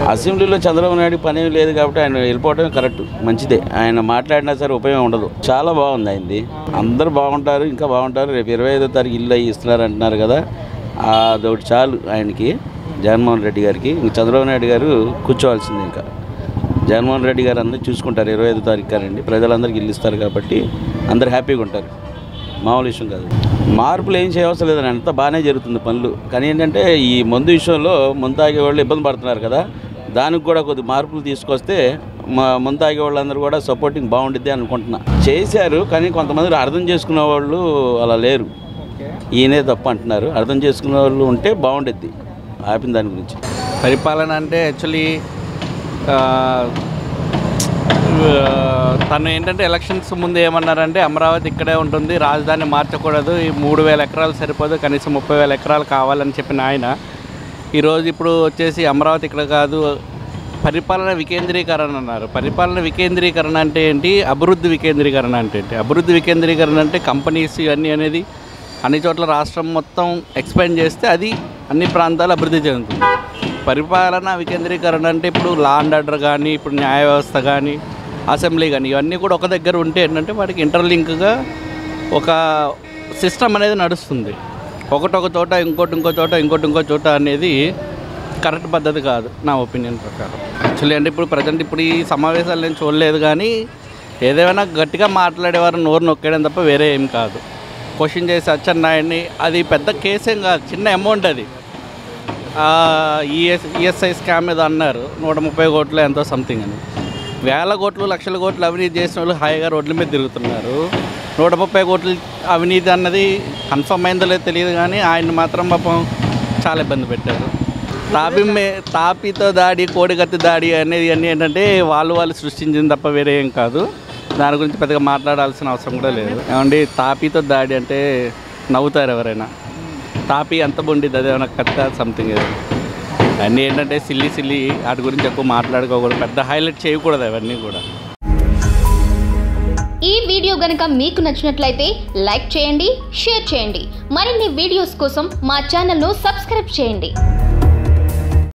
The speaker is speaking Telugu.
అసెంబ్లీలో చంద్రబాబు నాయుడు పని ఏమీ లేదు కాబట్టి ఆయన వెళ్ళిపోవడం కరెక్ట్ మంచిదే ఆయన మాట్లాడినా సరే ఉపయోగం ఉండదు చాలా బాగుంది ఆయనది అందరూ బాగుంటారు ఇంకా బాగుంటారు రేపు ఇరవై ఐదో తారీఖు ఇల్లు అయ్యి ఇస్తున్నారు అంటున్నారు కదా అదొకటి చాలు ఆయనకి జగన్మోహన్ రెడ్డి గారికి ఇంక చంద్రబాబు నాయుడు గారు కూర్చోవాల్సింది ఇంకా జగన్మోహన్ రెడ్డి గారు అందరూ చూసుకుంటారు ఇరవై ఐదో తారీఖు కానండి ప్రజలందరికీ ఇల్లు ఇస్తారు కాబట్టి అందరు హ్యాపీగా ఉంటారు మామూలు విషయం కాదు మార్పులు ఏం చేయవసరం లేదని అంతా బాగానే జరుగుతుంది పనులు కానీ ఏంటంటే ఈ మందు విషయంలో మందు తాగే వాళ్ళు ఇబ్బంది పడుతున్నారు కదా దానికి కూడా కొద్ది మార్పులు తీసుకొస్తే మా మందు తాగే వాళ్ళందరూ కూడా సపోర్టింగ్ బాగుండిద్ది అనుకుంటున్నా చేశారు కానీ కొంతమంది అర్థం చేసుకునే వాళ్ళు అలా లేరు ఈయనే తప్పు అంటున్నారు అర్థం చేసుకునే వాళ్ళు ఉంటే బాగుండిద్ది ఆపిన దాని గురించి పరిపాలన అంటే యాక్చువల్లీ తను ఏంటంటే ఎలక్షన్స్ ముందు ఏమన్నారంటే అమరావతి ఇక్కడే ఉంటుంది రాజధాని మార్చకూడదు ఈ మూడు వేల ఎకరాలు సరిపోదు కనీసం ముప్పై వేల ఎకరాలు కావాలని చెప్పిన ఆయన ఈరోజు ఇప్పుడు వచ్చేసి అమరావతి ఇక్కడ కాదు పరిపాలన వికేంద్రీకరణ అన్నారు పరిపాలన వికేంద్రీకరణ అంటే ఏంటి అభివృద్ధి వికేంద్రీకరణ అంటే ఏంటి అభివృద్ధి వికేంద్రీకరణ అంటే కంపెనీస్ ఇవన్నీ అనేది అన్ని చోట్ల రాష్ట్రం మొత్తం ఎక్స్పాండ్ చేస్తే అది అన్ని ప్రాంతాలు అభివృద్ధి చెందుతుంది పరిపాలన వికేంద్రీకరణ అంటే ఇప్పుడు లా అండ్ ఆర్డర్ కానీ ఇప్పుడు న్యాయ వ్యవస్థ కానీ అసెంబ్లీ కానీ ఇవన్నీ కూడా ఒక దగ్గర ఉంటే ఏంటంటే వాటికి ఇంటర్లింక్గా ఒక సిస్టమ్ అనేది నడుస్తుంది ఒకటి ఒక చోట ఇంకోటి ఇంకో చోట ఇంకోటి ఇంకో చోట అనేది కరెక్ట్ పద్ధతి కాదు నా ఒపీనియన్ ప్రకారం యాక్చువల్లీ అంటే ఇప్పుడు ప్రజెంట్ ఇప్పుడు ఈ సమావేశాలు నేను చూడలేదు కానీ ఏదేమైనా గట్టిగా మాట్లాడేవారు నోరు నొక్కేయడం తప్ప వేరే ఏం కాదు క్వశ్చన్ చేసి అచ్చెన్నాయుడిని అది పెద్ద కేసేం కాదు చిన్న అమౌంట్ అది ఈఎస్ ఈఎస్ఐ స్కామ్ ఏదో అన్నారు నూట ముప్పై కోట్లు ఎంతో సంథింగ్ అని వేల కోట్లు లక్షల కోట్లు అవినీతి చేసిన వాళ్ళు హాయిగా రోడ్ల మీద తిరుగుతున్నారు నూట ముప్పై కోట్లు అవినీతి అన్నది కన్ఫర్మ్ అయిందో లేదో తెలియదు కానీ ఆయన మాత్రం పాపం చాలా ఇబ్బంది పెట్టారు తాపి మే తాపితో దాడి కోడికత్తి దాడి అనేది అన్నీ ఏంటంటే వాళ్ళు వాళ్ళు సృష్టించింది తప్ప వేరే ఏం కాదు దాని గురించి పెద్దగా మాట్లాడాల్సిన అవసరం కూడా లేదు ఏమండి తాపితో దాడి అంటే నవ్వుతారు ఎవరైనా తాపి ఎంత ఉండిద్ది అదేమన్నా కత్త సంథింగ్ ఏదో అన్నీ ఏంటంటే సిల్లి సిల్లి వాటి గురించి ఎక్కువ మాట్లాడుకోకూడదు పెద్ద హైలైట్ చేయకూడదు అవన్నీ కూడా ఈ వీడియో గనుక మీకు నచ్చినట్లయితే లైక్ చేయండి షేర్ చేయండి మరిన్ని వీడియోస్ కోసం మా ఛానల్ను సబ్స్క్రైబ్ చేయండి